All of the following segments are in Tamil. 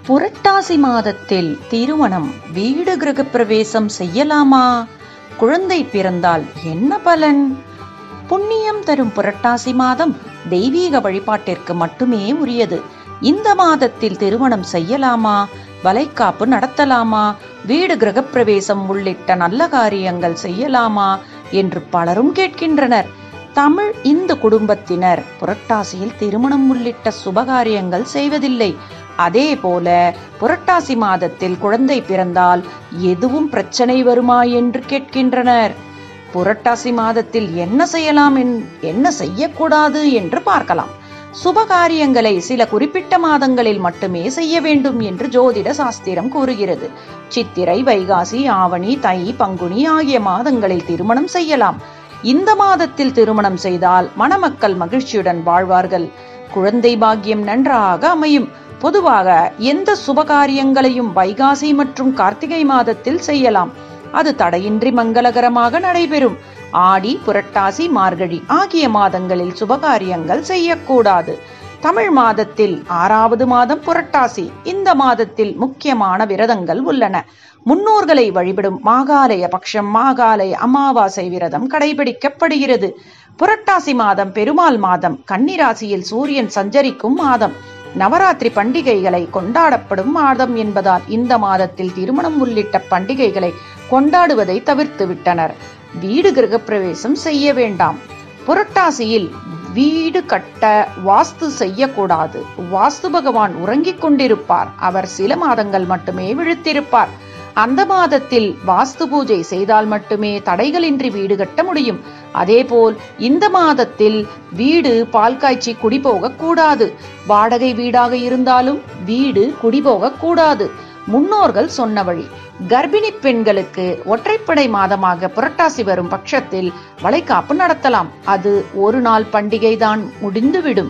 புரட்டாசி மாதத்தில் திருமணம் வீடு கிரகப்பிரவேசம் செய்யலாமா குழந்தை பிறந்தால் என்ன பலன் புண்ணியம் தரும் புரட்டாசி மாதம் தெய்வீக வழிபாட்டிற்கு மட்டுமே உரியது இந்த மாதத்தில் திருமணம் செய்யலாமா வளைகாப்பு நடத்தலாமா வீடு கிரகப்பிரவேசம் உள்ளிட்ட நல்ல காரியங்கள் செய்யலாமா என்று பலரும் கேட்கின்றனர் தமிழ் இந்து குடும்பத்தினர் புரட்டாசியில் திருமணம் உள்ளிட்ட சுபகாரியங்கள் செய்வதில்லை அதே போல புரட்டாசி மாதத்தில் குழந்தை பிறந்தால் எதுவும் பிரச்சனை வருமா என்று கேட்கின்றனர் புரட்டாசி மாதத்தில் என்ன செய்யலாம் என்- என்ன செய்யக்கூடாது என்று பார்க்கலாம் சுபகாரியங்களை சில குறிப்பிட்ட மாதங்களில் மட்டுமே செய்ய வேண்டும் என்று ஜோதிட சாஸ்திரம் கூறுகிறது சித்திரை வைகாசி ஆவணி தை பங்குனி ஆகிய மாதங்களில் திருமணம் செய்யலாம் இந்த மாதத்தில் திருமணம் செய்தால் மணமக்கள் மகிழ்ச்சியுடன் வாழ்வார்கள் குழந்தை பாக்கியம் நன்றாக அமையும் பொதுவாக எந்த சுபகாரியங்களையும் வைகாசி மற்றும் கார்த்திகை மாதத்தில் செய்யலாம் அது தடையின்றி மங்களகரமாக நடைபெறும் ஆடி புரட்டாசி மார்கழி ஆகிய மாதங்களில் சுபகாரியங்கள் செய்யக்கூடாது தமிழ் மாதத்தில் ஆறாவது மாதம் புரட்டாசி இந்த மாதத்தில் முக்கியமான விரதங்கள் உள்ளன முன்னோர்களை வழிபடும் மாகாலய பட்சம் மாகாலய அமாவாசை விரதம் கடைபிடிக்கப்படுகிறது புரட்டாசி மாதம் பெருமாள் மாதம் கன்னிராசியில் சூரியன் சஞ்சரிக்கும் மாதம் நவராத்திரி பண்டிகைகளை கொண்டாடப்படும் மாதம் என்பதால் இந்த மாதத்தில் திருமணம் உள்ளிட்ட பண்டிகைகளை கொண்டாடுவதை தவிர்த்து விட்டனர் வீடு கிரகப்பிரவேசம் செய்ய வேண்டாம் புரட்டாசியில் வீடு கட்ட வாஸ்து செய்யக்கூடாது வாஸ்து பகவான் உறங்கிக் கொண்டிருப்பார் அவர் சில மாதங்கள் மட்டுமே விழித்திருப்பார் அந்த மாதத்தில் வாஸ்து பூஜை செய்தால் மட்டுமே தடைகளின்றி வீடு கட்ட முடியும் அதேபோல் இந்த மாதத்தில் வீடு பால் காய்ச்சி குடிபோகக் கூடாது வாடகை வீடாக இருந்தாலும் வீடு குடிபோகக் கூடாது முன்னோர்கள் சொன்ன வழி கர்ப்பிணி பெண்களுக்கு ஒற்றைப்படை மாதமாக புரட்டாசி வரும் பட்சத்தில் வளைகாப்பு நடத்தலாம் அது ஒரு நாள் பண்டிகை தான் முடிந்துவிடும்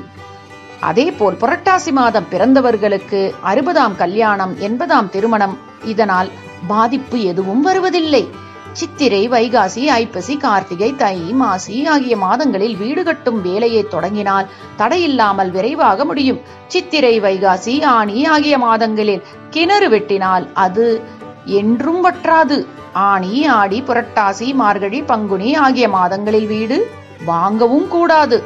அதேபோல் புரட்டாசி மாதம் பிறந்தவர்களுக்கு அறுபதாம் கல்யாணம் எண்பதாம் திருமணம் இதனால் பாதிப்பு எதுவும் வருவதில்லை சித்திரை வைகாசி ஐப்பசி கார்த்திகை தை மாசி ஆகிய மாதங்களில் வீடு கட்டும் வேலையை தொடங்கினால் தடையில்லாமல் விரைவாக முடியும் சித்திரை வைகாசி ஆனி ஆகிய மாதங்களில் கிணறு வெட்டினால் அது என்றும் வற்றாது ஆனி ஆடி புரட்டாசி மார்கழி பங்குனி ஆகிய மாதங்களில் வீடு வாங்கவும் கூடாது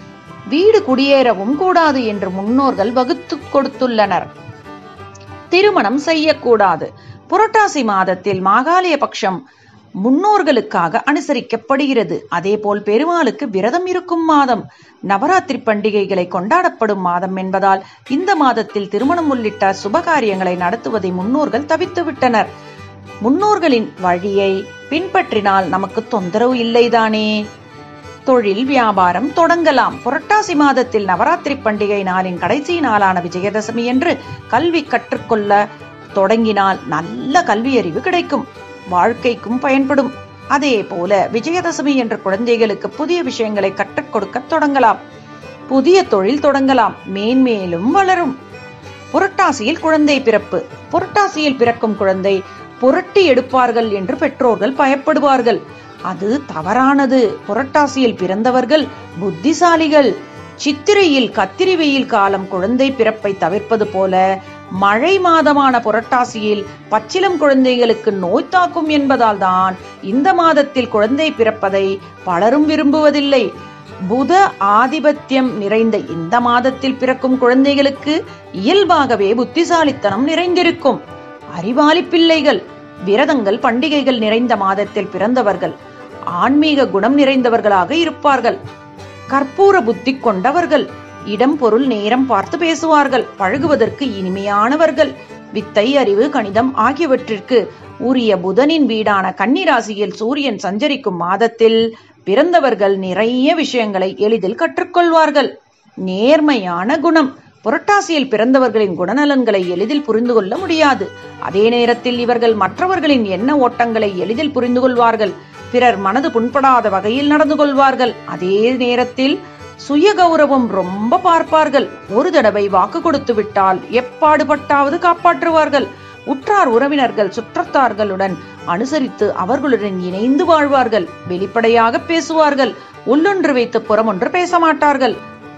வீடு குடியேறவும் கூடாது என்று முன்னோர்கள் வகுத்து கொடுத்துள்ளனர் திருமணம் செய்யக்கூடாது புரட்டாசி மாதத்தில் மாகாலய பட்சம் முன்னோர்களுக்காக அனுசரிக்கப்படுகிறது அதேபோல் பெருமாளுக்கு விரதம் இருக்கும் மாதம் நவராத்திரி பண்டிகைகளை கொண்டாடப்படும் மாதம் என்பதால் இந்த மாதத்தில் திருமணம் உள்ளிட்ட சுபகாரியங்களை நடத்துவதை முன்னோர்கள் தவித்து விட்டனர் முன்னோர்களின் வழியை பின்பற்றினால் நமக்கு தொந்தரவு இல்லைதானே தொழில் வியாபாரம் தொடங்கலாம் புரட்டாசி மாதத்தில் நவராத்திரி பண்டிகை நாளின் கடைசி நாளான விஜயதசமி என்று கல்வி கற்றுக்கொள்ள தொடங்கினால் நல்ல கல்வியறிவு கிடைக்கும் வாழ்க்கைக்கும் பயன்படும் அதே போல விஜயதசமி என்ற குழந்தைகளுக்கு புதிய விஷயங்களை கற்றுக் கொடுக்க தொடங்கலாம் புதிய தொழில் தொடங்கலாம் மேன்மேலும் வளரும் புரட்டாசியில் குழந்தை பிறப்பு புரட்டாசியில் பிறக்கும் குழந்தை புரட்டி எடுப்பார்கள் என்று பெற்றோர்கள் பயப்படுவார்கள் அது தவறானது புரட்டாசியில் பிறந்தவர்கள் புத்திசாலிகள் சித்திரையில் கத்திரி வெயில் காலம் குழந்தை பிறப்பை தவிர்ப்பது போல மழை மாதமான புரட்டாசியில் பச்சிலம் குழந்தைகளுக்கு நோய் தாக்கும் என்பதால் தான் இந்த மாதத்தில் குழந்தை பிறப்பதை பலரும் விரும்புவதில்லை புத ஆதிபத்தியம் நிறைந்த இந்த மாதத்தில் பிறக்கும் குழந்தைகளுக்கு இயல்பாகவே புத்திசாலித்தனம் நிறைந்திருக்கும் அறிவாளி பிள்ளைகள் விரதங்கள் பண்டிகைகள் நிறைந்த மாதத்தில் பிறந்தவர்கள் ஆன்மீக குணம் நிறைந்தவர்களாக இருப்பார்கள் கற்பூர புத்தி கொண்டவர்கள் இடம் பொருள் நேரம் பார்த்து பேசுவார்கள் பழகுவதற்கு இனிமையானவர்கள் வித்தை அறிவு கணிதம் ஆகியவற்றிற்கு உரிய புதனின் வீடான கன்னிராசியில் சூரியன் சஞ்சரிக்கும் மாதத்தில் பிறந்தவர்கள் நிறைய விஷயங்களை எளிதில் கற்றுக்கொள்வார்கள் நேர்மையான குணம் புரட்டாசியில் பிறந்தவர்களின் குணநலன்களை எளிதில் புரிந்து கொள்ள முடியாது அதே நேரத்தில் இவர்கள் மற்றவர்களின் எண்ண ஓட்டங்களை எளிதில் புரிந்து கொள்வார்கள் பிறர் மனது புண்படாத வகையில் நடந்து கொள்வார்கள் அதே நேரத்தில் சுய கௌரவம் ரொம்ப பார்ப்பார்கள் ஒரு தடவை வாக்கு கொடுத்து விட்டால் எப்பாடுபட்டாவது காப்பாற்றுவார்கள் உற்றார் உறவினர்கள் சுற்றத்தார்களுடன் அனுசரித்து அவர்களுடன் இணைந்து வாழ்வார்கள் வெளிப்படையாக பேசுவார்கள் உள்ளொன்று வைத்து புறமொன்று பேச மாட்டார்கள்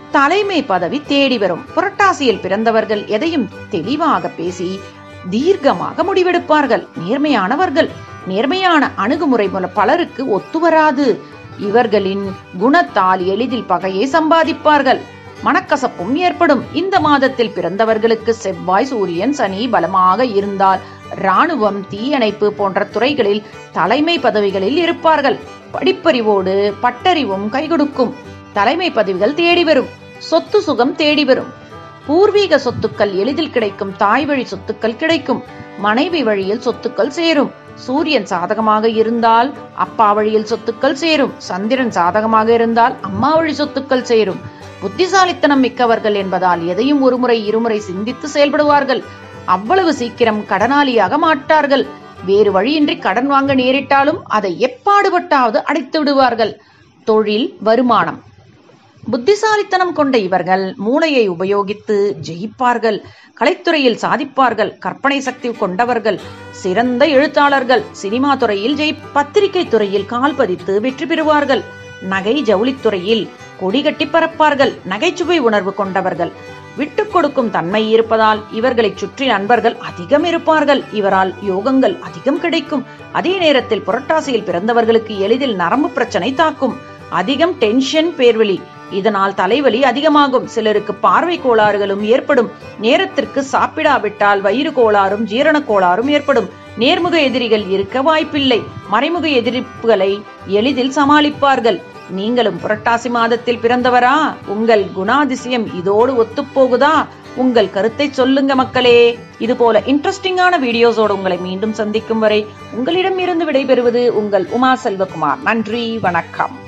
தலைமை பதவி தேடி வரும் புரட்டாசியில் பிறந்தவர்கள் எதையும் தெளிவாக பேசி தீர்க்கமாக முடிவெடுப்பார்கள் நேர்மையானவர்கள் நேர்மையான அணுகுமுறை மூலம் பலருக்கு ஒத்துவராது இவர்களின் குணத்தால் எளிதில் பகையை சம்பாதிப்பார்கள் மனக்கசப்பும் ஏற்படும் இந்த மாதத்தில் பிறந்தவர்களுக்கு செவ்வாய் சூரியன் சனி பலமாக இருந்தால் ராணுவம் தீயணைப்பு போன்ற துறைகளில் தலைமை பதவிகளில் இருப்பார்கள் படிப்பறிவோடு பட்டறிவும் கை கொடுக்கும் தலைமை பதவிகள் தேடி வரும் சொத்து சுகம் தேடி வரும் பூர்வீக சொத்துக்கள் எளிதில் கிடைக்கும் தாய் வழி சொத்துக்கள் கிடைக்கும் மனைவி வழியில் சொத்துக்கள் சேரும் சூரியன் சாதகமாக இருந்தால் அப்பா வழியில் சொத்துக்கள் சேரும் சந்திரன் சாதகமாக இருந்தால் அம்மா வழி சொத்துக்கள் சேரும் புத்திசாலித்தனம் மிக்கவர்கள் என்பதால் எதையும் ஒருமுறை இருமுறை சிந்தித்து செயல்படுவார்கள் அவ்வளவு சீக்கிரம் கடனாளியாக மாட்டார்கள் வேறு வழியின்றி கடன் வாங்க நேரிட்டாலும் அதை எப்பாடுபட்டாவது அடைத்து விடுவார்கள் தொழில் வருமானம் புத்திசாலித்தனம் கொண்ட இவர்கள் மூளையை உபயோகித்து ஜெயிப்பார்கள் கலைத்துறையில் சாதிப்பார்கள் கற்பனை சக்தி கொண்டவர்கள் சிறந்த எழுத்தாளர்கள் சினிமா துறையில் ஜெய் பத்திரிகை துறையில் கால் பதித்து வெற்றி பெறுவார்கள் நகை ஜவுளித்துறையில் கொடி கட்டி பறப்பார்கள் நகைச்சுவை உணர்வு கொண்டவர்கள் விட்டு கொடுக்கும் தன்மை இருப்பதால் இவர்களை சுற்றி நண்பர்கள் அதிகம் இருப்பார்கள் இவரால் யோகங்கள் அதிகம் கிடைக்கும் அதே நேரத்தில் புரட்டாசியில் பிறந்தவர்களுக்கு எளிதில் நரம்பு பிரச்சனை தாக்கும் அதிகம் டென்ஷன் பேர்வழி இதனால் தலைவலி அதிகமாகும் சிலருக்கு பார்வை கோளாறுகளும் ஏற்படும் நேரத்திற்கு சாப்பிடாவிட்டால் வயிறு கோளாறும் ஜீரண கோளாறும் ஏற்படும் நேர்முக எதிரிகள் இருக்க வாய்ப்பில்லை மறைமுக எதிர்ப்புகளை எளிதில் சமாளிப்பார்கள் நீங்களும் புரட்டாசி மாதத்தில் பிறந்தவரா உங்கள் குணாதிசயம் இதோடு ஒத்துப்போகுதா உங்கள் கருத்தை சொல்லுங்க மக்களே இது போல இன்ட்ரெஸ்டிங்கான வீடியோஸோடு உங்களை மீண்டும் சந்திக்கும் வரை உங்களிடம் இருந்து விடைபெறுவது உங்கள் உமா செல்வகுமார் நன்றி வணக்கம்